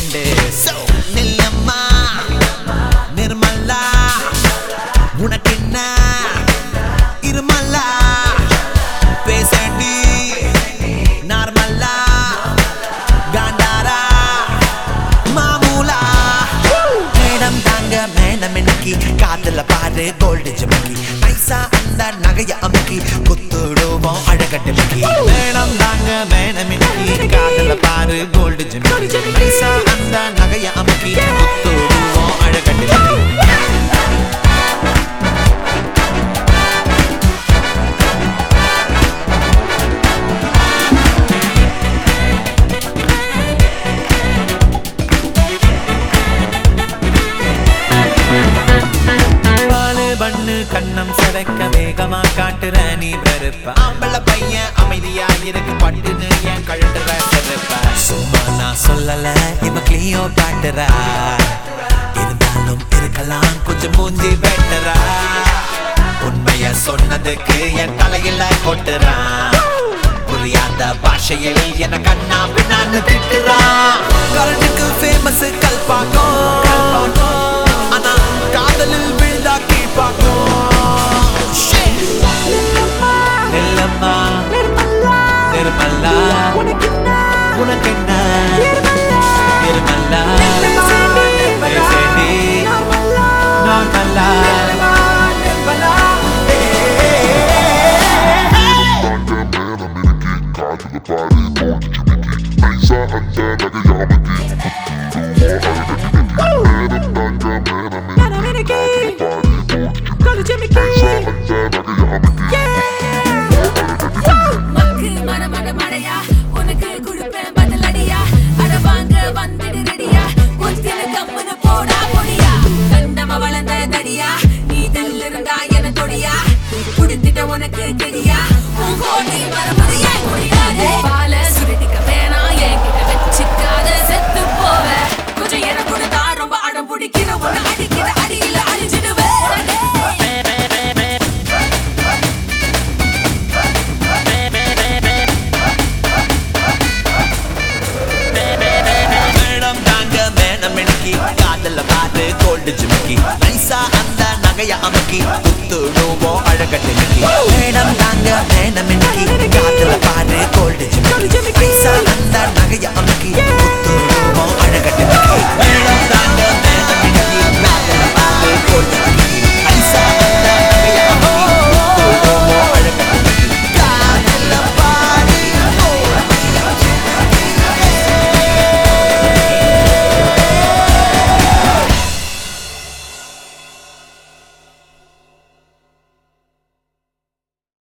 friend so நில்லம்மா Nirmala உனக்கு என்ன இருமலா பேசண்டி நார்மலா காண்டாரா மாமூலா மேடம் தாங்க மேடம் இன்னைக்கு காத்துல பாரு கோல்டு ஜிமிக்கி நைசா அந்த நகைய அமுக்கி குத்துடுவோம் அழகட்டு மிக்கி மேடம் தாங்க மேடம் இன்னைக்கு காத்துல பாரு கோல்டு ஜிமிக்கி நைசா அந்த நகைய அமுக்கி குத்துடுவோம் அழகட்டு மிக்கி பாலு பண்ணு கண்ணம் சிதைக்க வேகமா காட்டுற நீ வெறுப்ப ஆம்பள பையன் அமைதியா இருக்கு பட்டுன்னு என் கழுட்டுற செருப்ப சும்மா நான் சொல்லல இவ கிளியோ காட்டுறா இருந்தாலும் இருக்கலாம் கொஞ்சம் மூஞ்சி வெட்டுறா உண்மைய சொன்னதுக்கு என் தலையில கொட்டுறான் புரியாத பாஷையில் என கண்ணா பின்னான்னு திட்டுறான் கரண்டுக்கு ஃபேமஸ் கல்பாக்கம் ஆனா காதலில் விழுந்தா கீழ்பாக்கம் நெல்லம்மா நிர்மலா உனக்கு என்ன நிர்மலா பேசேண்டி நார்மலா மக்கு மட மட மடையா உனக்கு குடுப்பேன் பதிலடியா அட வாங்க வந்துடு ரெடியா ஒத்தின கம்முனு போடா பொடியா கண்டம வளர்ந்த தடியா நீ இருந்தா என தொடியா குடுத்துட்ட உனக்கு கெடியா உன் கோடி மரபுடைய முடியாது பால சுருட்டிக்க வேணாம் என்கிட்ட வச்சுக்காத செத்து போவ கொஞ்சம் என கொடுத்தா ரொம்ப அடம் பிடிக்கிற உன்னை அடிக்கிற அடியில அழிஞ்சிடுவேன் மேடம் தாங்க மேடம் இன்னைக்கு காதல பாரு கோல்டு ஜிமிக்கி நைசா அந்த நகைய அமுக்கி குத்துடுவோம் அழகட்டு மிக்கி மேடம் தாங்க மேடம் இன்னைக்கு காதல பாரு கோல்டு ஜிமிக்கி